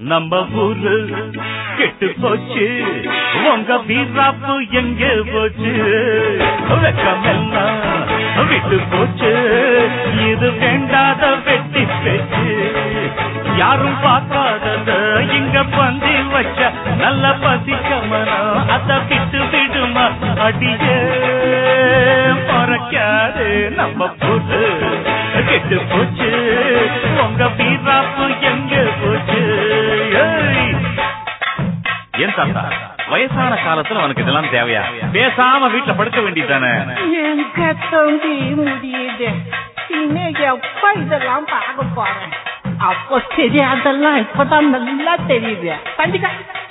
நம்ம ஊரு கெட்டு போச்சு உங்க வீராப்பு எங்க போச்சு வெக்கமெல்லாம் விட்டு போச்சு இது வேண்டாத வெட்டி பேச்சு யாரும் பார்க்காதத இங்க பந்தி வச்ச நல்ல பசிக்கமனம் அத விட்டு விடுமா அடியே மறக்காது நம்ம போட்டு கெட்டு போச்சு உங்க வீராப்பு எங்க போச்சு ஏய். ஏன் தாத்தா வயசான காலத்துல உனக்கு இதெல்லாம் தேவையா பேசாம வீட்டுல படுக்க வேண்டியதானே எங்க தம்பி முடியுது இனிமே எப்ப இதெல்லாம் பார்க்க போறேன் அப்போ தெரியாதெல்லாம் இப்பதான் நல்லா தெரியுது கண்டிப்பா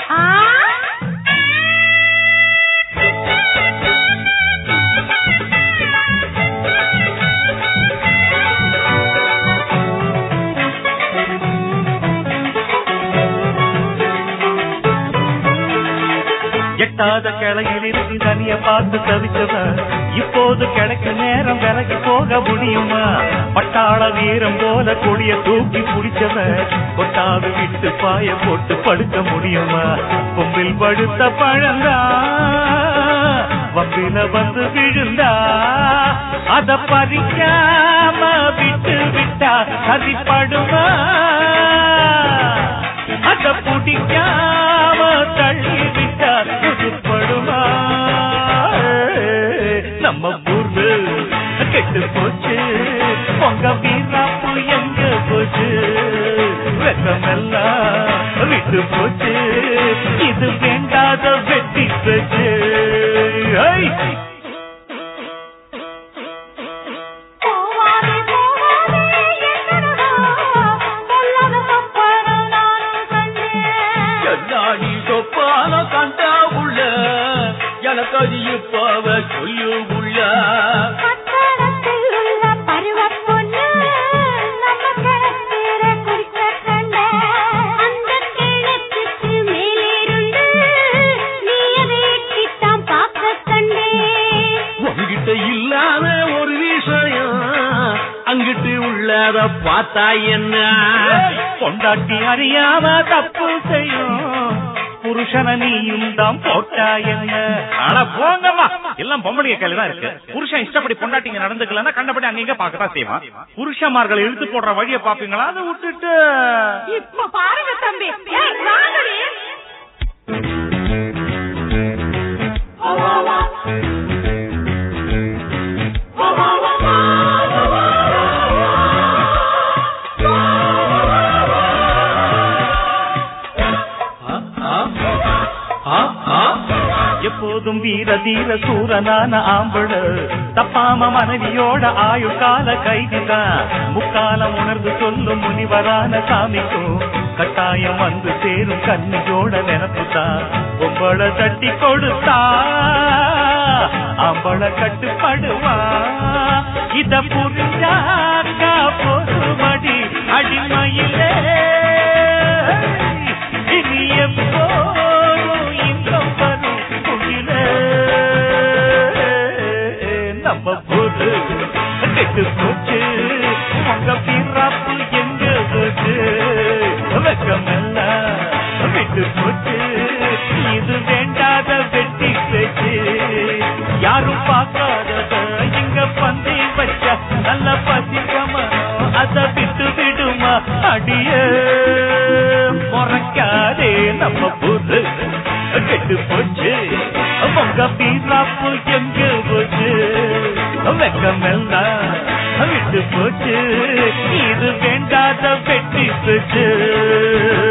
எட்டாத கிளையில் இருந்து தனிய பார்த்து தவிச்சவன் இப்போது கிடைக்க நேரம் விலகி போக முடியுமா பட்டாள வீரம் போல கொடிய தூக்கி பிடிச்சவன் கொட்டாது விட்டு பாய போட்டு படுக்க முடியுமா கொம்பில் படுத்த பழந்தா வம்பில வந்து விழுந்தா அத பறிக்காம விட்டு விட்டா சரிப்படுமா அத பிடிக்காம தள்ளி விட்டா புதுப்படுமா நம்ம ஊரு கெட்டு போச்சு பொங்க வீராப்பு எங்க போச்சு வெக்கமெல்லாம் விட்டு போச்சு இது வேண்டாத வெட்டி போச்சு ஐ! போவாதே போவாதே என்னடா பொல்லாத தப்பன நான் கண்டேன் என்னாடி சொப்பான கண்டா உள்ள எனக்கு அது இப்பாவ சொல்லு உள்ள பட்டணத்தில் உள்ள பருவப் பொண்ணு நம்ம கிணத்தில குடிக்க கண்டேன் அந்த கிணத்துக்கு மேலேருந்து நீ அதை எட்டித்தான் பார்க்க கண்டேன் உங்ககிட்ட இல்லாத ஒரு விஷயம் அங்கிட்டு உள்ளத பார்த்தா என்ன பொண்டாட்டி அறியாம தப்பு செய்யும் புருஷன நீயும் தான் போட்டா என்ன ஆனா போங்கம்மா எல்லாம் பொம்பளைய கையில தான் இருக்கு புருஷன் இஷ்டப்படி பொண்டாட்டிங்க நடந்துக்கலன்னா கண்டபடி அங்கங்க பார்க்கத்தான் செய்வான் புருஷமார்களை இழுத்து போடுற வழிய பாப்பீங்களா அதை விட்டுட்டு இப்ப பாருங்க தம்பி ஏய், வாங்கடி. எப்போதும் வீர தீர சூரனான ஆம்பள தப்பாம மனைவியோட ஆயுள்கால கைதிதான் முக்காலம் உணர்ந்து சொல்லும் முனிவரான சாமிக்கும் கட்டாயம் வந்து சேரும் கன்னியோட நினப்புதான் பொம்பளை தட்டி கொடுத்தா ஆம்பள கட்டுப்படுவா இத புரிஞ்சாக்கா பொறுமடி அடிமையிலே இனி எப்போதும் இன்பம் வரும் குயிலே. நம்ம போது கெட்டு போச்சு உங்க பிறப்பு எங்க போச்சு வெக்கமெல்லாம் விட்டு போச்சு இது வேண்டாத வெட்டி பேச்சு யாரும் பார்க்காதத இங்க பந்தி வச்ச நல்ல பசிக்கமனம் அத விட்டு விடுமா அடியே முறைக்காதே நம்ம புது கெட்டு போச்சு உங்க பீராப்பு எங்க போச்சு வெக்கமெல்லாம் விட்டு போச்சு இது வேண்டாத வெட்டி போச்சு